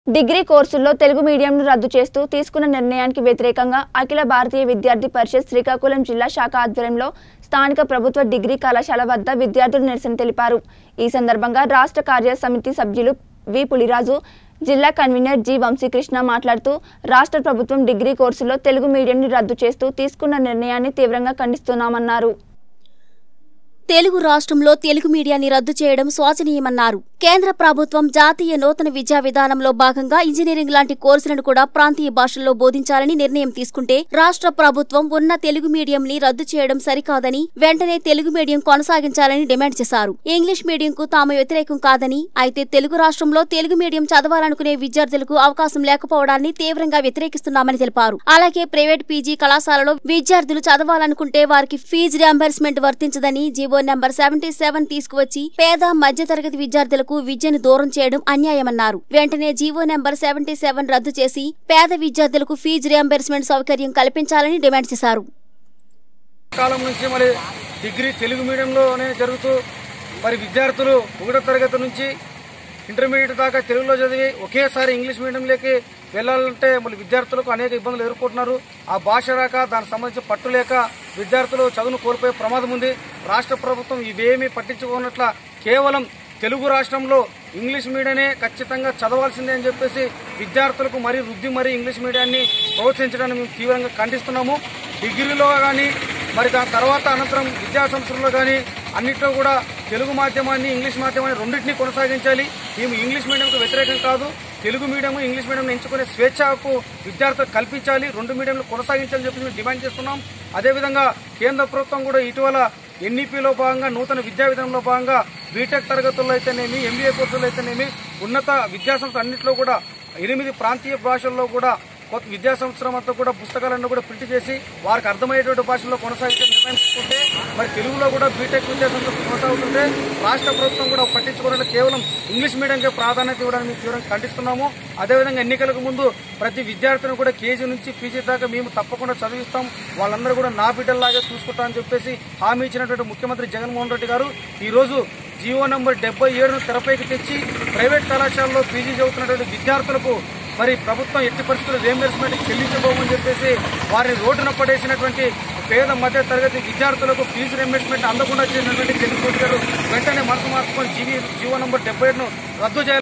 degree కోర్సుల్లో తెలుగు మీడియంను రద్దు చేస్తూ తీసుకున్న నిర్ణయానికి వ్యతిరేకంగా అఖిల భారతీయ విద్యార్థి పరిషత్ శ్రీకాకుళం జిల్లా శాఖ ఆధ్వర్యంలో స్థానిక ప్రభుత్వ డిగ్రీ కళాశాల వద్ద విద్యార్థులు నిరసన తెలిపారు ఈ సందర్భంగా రాష్ట్ర కార్య సమితి సభ్యులు వి పులిరాజు జిల్లా కన్వీనర్ జి వంశీకృష్ణ మాట్లాడుతూ రాష్ట్ర ప్రభుత్వం డిగ్రీ కోర్సులో తెలుగు మీడియంని రద్దు చేస్తూ తీసుకున్న నిర్ణయాన్ని తీవ్రంగా ఖండిస్తున్నామన్నారు తెలుగు రాష్ట్రంలో తెలుగు మీడియాని రద్దు చేయడం శోచనీయమన్నారు కేంద్ర ప్రభుత్వం జాతీయ నూతన విద్యా విధానంలో భాగంగా ఇంజనీరింగ్ లాంటి కోర్సులను కూడా ప్రాంతీయ భాషల్లో బోధించాలని నిర్ణయం తీసుకుంటే రాష్ట్ర ప్రభుత్వం ఉన్న తెలుగు మీడియం ని రద్దు చేయడం సరికాదని వెంటనే తెలుగు మీడియం కొనసాగించాలని డిమాండ్ చేశారు ఇంగ్లీష్ మీడియంకు తాము వ్యతిరేకం కాదని అయితే తెలుగు రాష్ట్రంలో తెలుగు మీడియం చదవాలనుకునే విద్యార్థులకు అవకాశం లేకపోవడాన్ని తీవ్రంగా వ్యతిరేకిస్తున్నామని తెలిపారు అలాగే ప్రైవేట్ పీజీ కళాశాలలో విద్యార్థులు చదవాలనుకుంటే వారికి ఫీజు రియంబర్స్మెంట్ వర్తించదని జీవో నెంబర్ సెవెంటీ సెవెన్ తీసుకువచ్చి పేద మధ్యతరగతి విద్యార్థులకు విద్యను దూరం చేయడం అన్యాయమన్నారు వెంటనే జీవో నెంబర్ సెవెంటీ సెవెన్ రద్దు చేసి పేద విద్యార్థులకు ఫీజు రియంబర్స్మెంట్ సౌకర్యం కల్పించాలని డిమాండ్ చేశారు కాలం నుంచి మరి డిగ్రీ తెలుగు మీడియంలోనే జరుగుతూ మరి విద్యార్థులు ఒకటో తరగతి నుంచి ఇంటర్మీడియట్ దాకా తెలుగులో చదివి ఒకేసారి ఇంగ్లీష్ మీడియంలోకి వెళ్ళాలంటే మరి విద్యార్థులకు అనేక ఇబ్బందులు ఎదుర్కొంటున్నారు ఆ భాష రాక దానికి సంబంధించి పట్టు లేక విద్యార్థులు చదువును కోల్పోయే ప్రమాదం ఉంది రాష్ట్ర ప్రభుత్వం ఇవేమీ పట్టించుకోనట్ల కేవలం తెలుగు రాష్ట్రంలో ఇంగ్లీష్ మీడియమే ఖచ్చితంగా చదవాల్సిందే అని చెప్పేసి విద్యార్థులకు మరీ రుద్ది మరీ ఇంగ్లీష్ మీడియాన్ని ప్రోత్సహించడాన్ని మేము తీవ్రంగా ఖండిస్తున్నాము డిగ్రీలో కానీ మరి దాని తర్వాత అనంతరం విద్యా సంస్థల్లో కానీ అన్నిట్లో కూడా తెలుగు మాధ్యమాన్ని ఇంగ్లీష్ మాధ్యమాన్ని రెండింటినీ కొనసాగించాలి మేము ఇంగ్లీష్ మీడియంకు వ్యతిరేకం కాదు తెలుగు మీడియం ఇంగ్లీష్ మీడియం ఎంచుకునే స్వేచ్ఛకు విద్యార్థులకు కల్పించాలి రెండు మీడియంలు కొనసాగించాలని చెప్పి మేము డిమాండ్ చేస్తున్నాం అదేవిధంగా కేంద్ర ప్రభుత్వం కూడా ఇటీవల ఎన్ఈపీలో భాగంగా నూతన విద్యా విధానంలో భాగంగా బీటెక్ తరగతుల్లో అయితేనేమి ఎంబీఏ కోర్సుల్లో అయితేనేమి ఉన్నత విద్యాసంస్థ అన్నింటిలో కూడా ఎనిమిది ప్రాంతీయ భాషల్లో కూడా కొత్త విద్యా సంవత్సరం అంతా కూడా పుస్తకాలను కూడా ప్రింట్ చేసి వారికి అర్థమయ్యేటువంటి భాషల్లో కొనసాగించే నిర్ణయం తీసుకుంటే మరి తెలుగులో కూడా బీటెక్ విద్యా సంస్థ కొనసాగుతుంటే రాష్ట్ర ప్రభుత్వం కూడా పట్టించుకోవడానికి కేవలం ఇంగ్లీష్ మీడియంకే ప్రాధాన్యత ఇవ్వడానికి మేము తీవ్రంగా ఖండిస్తున్నాము అదేవిధంగా ఎన్నికలకు ముందు ప్రతి విద్యార్థిని కూడా కేజీ నుంచి పీజీ దాకా మేము తప్పకుండా చదివిస్తాం వాళ్ళందరూ కూడా నా బిడ్డల్లాగే చూసుకుంటామని చెప్పేసి హామీ ఇచ్చినటువంటి ముఖ్యమంత్రి జగన్మోహన్ రెడ్డి గారు ఈ రోజు జీవో నంబర్ డెబ్బై ఏడును తెరపైకి తెచ్చి ప్రైవేట్ కళాశాలలో పీజీ చదువుతున్నటువంటి విద్యార్థులకు మరి ప్రభుత్వం ఎట్టి పరిస్థితుల్లో రియంబర్స్మెంట్ చెల్లించబోమని చెప్పేసి వారిని రోడ్డున పడేసినటువంటి పేద మధ్య తరగతి విద్యార్థులకు ఫీజు రియంబర్స్మెంట్ అందకుండా చేసినటువంటి జగన్మోహన్ గారు వెంటనే మనసు మార్చుకొని జీవీ జీవో నంబర్ డెబ్బై ఏడును రద్దు చేయాలి